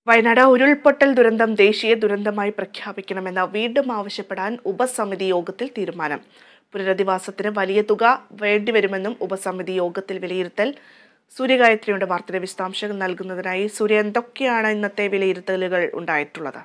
വയനാട് ഉരുൾപൊട്ടൽ ദുരന്തം ദേശീയ ദുരന്തമായി പ്രഖ്യാപിക്കണമെന്ന് വീണ്ടും ആവശ്യപ്പെടാൻ ഉപസമിതി യോഗത്തിൽ തീരുമാനം പുനരധിവാസത്തിന് വലിയ തുക വേണ്ടിവരുമെന്നും ഉപസമിതി യോഗത്തിൽ വിലയിരുത്തൽ സൂര്യഗായത്രിയുടെ വാർത്തയുടെ വിശദാംശങ്ങൾ നൽകുന്നതിനായി സൂര്യ എന്തൊക്കെയാണ് ഇന്നത്തെ വിലയിരുത്തലുകൾ ഉണ്ടായിട്ടുള്ളത്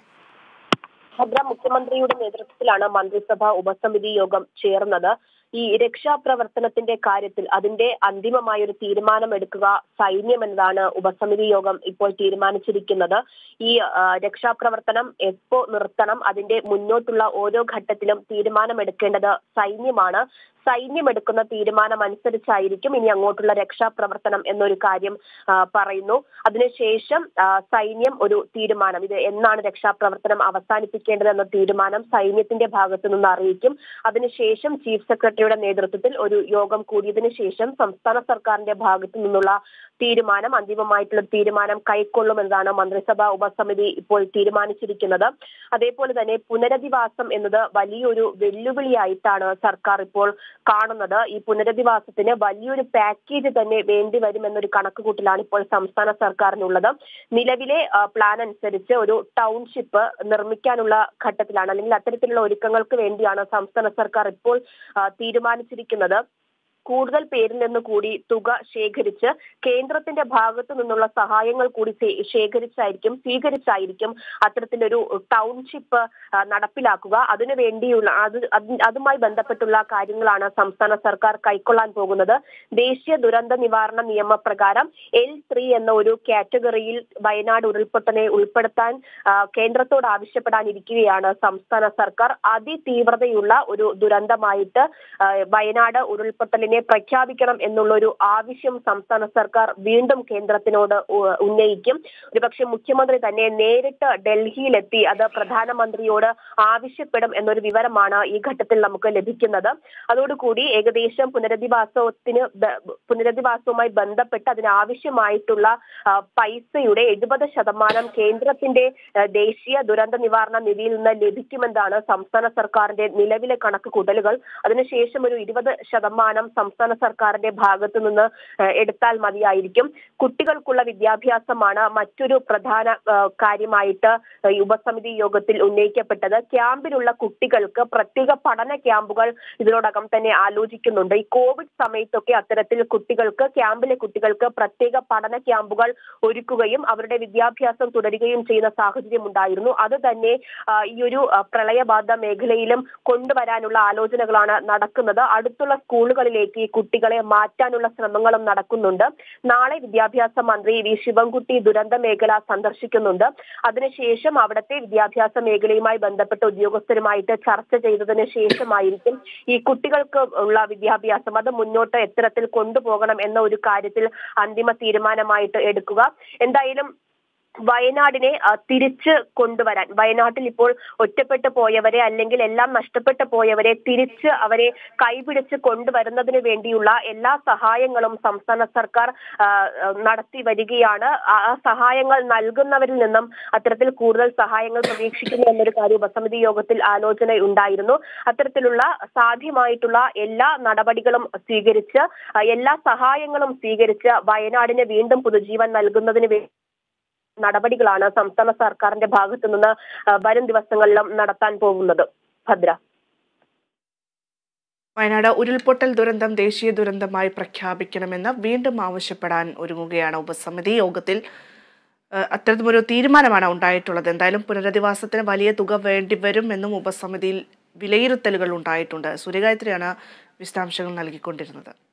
ഭദ്ര മുഖ്യമന്ത്രിയുടെ നേതൃത്വത്തിലാണ് മന്ത്രിസഭ ഉപസമിതി യോഗം ചേർന്നത് ഈ രക്ഷാപ്രവർത്തനത്തിന്റെ കാര്യത്തിൽ അതിന്റെ അന്തിമമായ ഒരു തീരുമാനം എടുക്കുക സൈന്യം എന്നതാണ് ഉപസമിതി യോഗം ഇപ്പോൾ തീരുമാനിച്ചിരിക്കുന്നത് ഈ ആ, രക്ഷാപ്രവർത്തനം എപ്പോ നിർത്തണം അതിന്റെ മുന്നോട്ടുള്ള ഓരോ ഘട്ടത്തിലും തീരുമാനമെടുക്കേണ്ടത് സൈന്യമാണ് സൈന്യം എടുക്കുന്ന തീരുമാനം അനുസരിച്ചായിരിക്കും ഇനി അങ്ങോട്ടുള്ള രക്ഷാപ്രവർത്തനം എന്നൊരു കാര്യം ആ, പറയുന്നു അതിനുശേഷം ആ, സൈന്യം ഒരു തീരുമാനം ഇത് എന്നാണ് രക്ഷാപ്രവർത്തനം അവസാനിപ്പിക്കേണ്ടത് എന്ന തീരുമാനം സൈന്യത്തിന്റെ ഭാഗത്തു നിന്ന് അറിയിക്കും അതിനുശേഷം ചീഫ് സെക്രട്ടറിയുടെ നേതൃത്വത്തിൽ ഒരു യോഗം കൂടിയതിനു ശേഷം സംസ്ഥാന സർക്കാരിന്റെ ഭാഗത്തു നിന്നുള്ള തീരുമാനം അന്തിമമായിട്ടുള്ള തീരുമാനം കൈക്കൊള്ളുമെന്നതാണ് മന്ത്രിസഭാ ഉപസമിതി ഇപ്പോൾ തീരുമാനിച്ചിരിക്കുന്നത് അതേപോലെ തന്നെ പുനരധിവാസം എന്നത് വലിയൊരു വെല്ലുവിളിയായിട്ടാണ് സർക്കാർ ഇപ്പോൾ കാണുന്നത് ഈ പുനരധിവാസത്തിന് വലിയൊരു പാക്കേജ് തന്നെ വേണ്ടി വരുമെന്നൊരു കണക്കുകൂട്ടലാണ് ഇപ്പോൾ സംസ്ഥാന സർക്കാരിനുള്ളത് നിലവിലെ ആ, പ്ലാൻ അനുസരിച്ച് ഒരു ടൗൺഷിപ്പ് നിർമ്മിക്കാനുള്ള ഘട്ടത്തിലാണ് അല്ലെങ്കിൽ അത്തരത്തിലുള്ള ഒരുക്കങ്ങൾക്ക് വേണ്ടിയാണ് സംസ്ഥാന സർക്കാർ ഇപ്പോൾ ആ, തീരുമാനിച്ചിരിക്കുന്നത് കൂടുതൽ പേരിൽ നിന്ന് കൂടി തുക ശേഖരിച്ച് കേന്ദ്രത്തിന്റെ ഭാഗത്തു നിന്നുള്ള സഹായങ്ങൾ കൂടി ശേ- ശേഖരിച്ചായിരിക്കും സ്വീകരിച്ചായിരിക്കും അത്തരത്തിലൊരു ടൗൺഷിപ്പ് ആ, നടപ്പിലാക്കുക അതിനു വേണ്ടിയുള്ള അത് അത് അതുമായി ബന്ധപ്പെട്ടുള്ള കാര്യങ്ങളാണ് സംസ്ഥാന സർക്കാർ കൈക്കൊള്ളാൻ പോകുന്നത് ദേശീയ ദുരന്ത നിവാരണ നിയമപ്രകാരം എൽ ത്രീ എന്ന ഒരു കാറ്റഗറിയിൽ വയനാട് ഉരുൾപൊട്ടനെ ഉൾപ്പെടുത്താൻ ആ, കേന്ദ്രത്തോട് ആവശ്യപ്പെടാനിരിക്കുകയാണ് സംസ്ഥാന സർക്കാർ അതിതീവ്രതയുള്ള ഒരു ദുരന്തമായിട്ട് ആ, വയനാട് ഉരുൾപൊട്ടലിനെ പ്രഖ്യാപിക്കണം എന്നുള്ള ഒരു ആവശ്യം സംസ്ഥാന സർക്കാർ വീണ്ടും കേന്ദ്രത്തിനോട് ഉ- ഉന്നയിക്കും ഒരുപക്ഷെ മുഖ്യമന്ത്രി തന്നെ നേരിട്ട് ഡൽഹിയിലെത്തി അത് പ്രധാനമന്ത്രിയോട് ആവശ്യപ്പെടും എന്നൊരു വിവരമാണ് ഈ ഘട്ടത്തിൽ നമുക്ക് ലഭിക്കുന്നത് അതോടുകൂടി ഏകദേശം പുനരധിവാസത്തിന് ബ- പുനരധിവാസവുമായി ബന്ധപ്പെട്ട് അതിനാവശ്യമായിട്ടുള്ള ആ, പൈസയുടെ എഴുപത് ശതമാനം കേന്ദ്രത്തിന്റെ ആ, ദേശീയ ദുരന്ത നിവാരണ നിധിയിൽ നിന്ന് ലഭിക്കുമെന്നാണ് സംസ്ഥാന സർക്കാരിന്റെ നിലവിലെ കണക്ക് കൂട്ടലുകൾ അതിനുശേഷം ഒരു ഇരുപത് ശതമാനം സംസ്ഥാന സർക്കാരിന്റെ ഭാഗത്തു നിന്ന് ആ, എടുത്താൽ മതിയായിരിക്കും കുട്ടികൾക്കുള്ള വിദ്യാഭ്യാസമാണ് മറ്റൊരു പ്രധാന ആ, കാര്യമായിട്ട് ഈ ഉപസമിതി യോഗത്തിൽ ഉന്നയിക്കപ്പെട്ടത് ക്യാമ്പിലുള്ള കുട്ടികൾക്ക് പ്രത്യേക പഠന ക്യാമ്പുകൾ ഇതിനോടകം തന്നെ ആലോചിക്കുന്നുണ്ട് ഈ കോവിഡ് സമയത്തൊക്കെ അത്തരത്തിൽ കുട്ടികൾക്ക് ക്യാമ്പിലെ കുട്ടികൾക്ക് പ്രത്യേക പഠന ക്യാമ്പുകൾ ഒരുക്കുകയും അവരുടെ വിദ്യാഭ്യാസം തുടരുകയും ചെയ്യുന്ന സാഹചര്യം ഉണ്ടായിരുന്നു അത് തന്നെ ആ, ഈ ഒരു ആ, പ്രളയബാധ മേഖലയിലും കൊണ്ടുവരാനുള്ള ആലോചനകളാണ് നടക്കുന്നത് അടുത്തുള്ള സ്കൂളുകളിലേക്ക് ഈ കുട്ടികളെ മാറ്റാനുള്ള ശ്രമങ്ങളും നടക്കുന്നുണ്ട് നാളെ വിദ്യാഭ്യാസ മന്ത്രി വി ശിവൻകുട്ടി ദുരന്ത മേഖല സന്ദർശിക്കുന്നുണ്ട് അതിനുശേഷം അവിടുത്തെ വിദ്യാഭ്യാസ മേഖലയുമായി ബന്ധപ്പെട്ട ഉദ്യോഗസ്ഥരുമായിട്ട് ചർച്ച ചെയ്തതിന് ശേഷമായിരിക്കും ഈ കുട്ടികൾക്ക് ഉള്ള വിദ്യാഭ്യാസം അത് മുന്നോട്ട് എത്തരത്തിൽ കൊണ്ടുപോകണം എന്ന ഒരു കാര്യത്തിൽ അന്തിമ തീരുമാനമായിട്ട് എടുക്കുക എന്തായാലും വയനാടിനെ ആ, തിരിച്ച് കൊണ്ടുവരാൻ വയനാട്ടിൽ ഇപ്പോൾ ഒറ്റപ്പെട്ടു പോയവരെ അല്ലെങ്കിൽ എല്ലാം നഷ്ടപ്പെട്ടു പോയവരെ തിരിച്ച് അവരെ കൈപിടിച്ച് കൊണ്ടുവരുന്നതിന് വേണ്ടിയുള്ള എല്ലാ സഹായങ്ങളും സംസ്ഥാന സർക്കാർ ആ, ആ, നടത്തി വരികയാണ് ആ ആ സഹായങ്ങൾ നൽകുന്നവരിൽ നിന്നും അത്തരത്തിൽ കൂടുതൽ സഹായങ്ങൾ പ്രതീക്ഷിക്കുന്നു എന്നൊരു കാര്യം ഉപസമിതി യോഗത്തിൽ ആലോചന ഉണ്ടായിരുന്നു അത്തരത്തിലുള്ള സാധ്യമായിട്ടുള്ള എല്ലാ നടപടികളും സ്വീകരിച്ച് ആ, എല്ലാ സഹായങ്ങളും സ്വീകരിച്ച് വയനാടിന് വീണ്ടും പുതുജീവൻ നൽകുന്നതിന് വേണ്ടി നടപടികളാണ് സംസ്ഥാന സർക്കാരിന്റെ ഭാഗത്തു നിന്ന് ആ, വരും ദിവസങ്ങളിലും നടത്താൻ പോകുന്നത് ഭദ്ര വയനാട് ഉരുൾപൊട്ടൽ ദുരന്തം ദേശീയ ദുരന്തമായി പ്രഖ്യാപിക്കണമെന്ന് വീണ്ടും ആവശ്യപ്പെടാൻ ഒരുങ്ങുകയാണ് ഉപസമിതി യോഗത്തിൽ ഏഹ്, അത്തരത്തിലൊരു തീരുമാനമാണ് ഉണ്ടായിട്ടുള്ളത് എന്തായാലും പുനരധിവാസത്തിന് വലിയ തുക വേണ്ടിവരും എന്നും ഉപസമിതിയിൽ വിലയിരുത്തലുകൾ ഉണ്ടായിട്ടുണ്ട് സൂര്യഗായത്രിയാണ് വിശദാംശങ്ങൾ നൽകിക്കൊണ്ടിരുന്നത്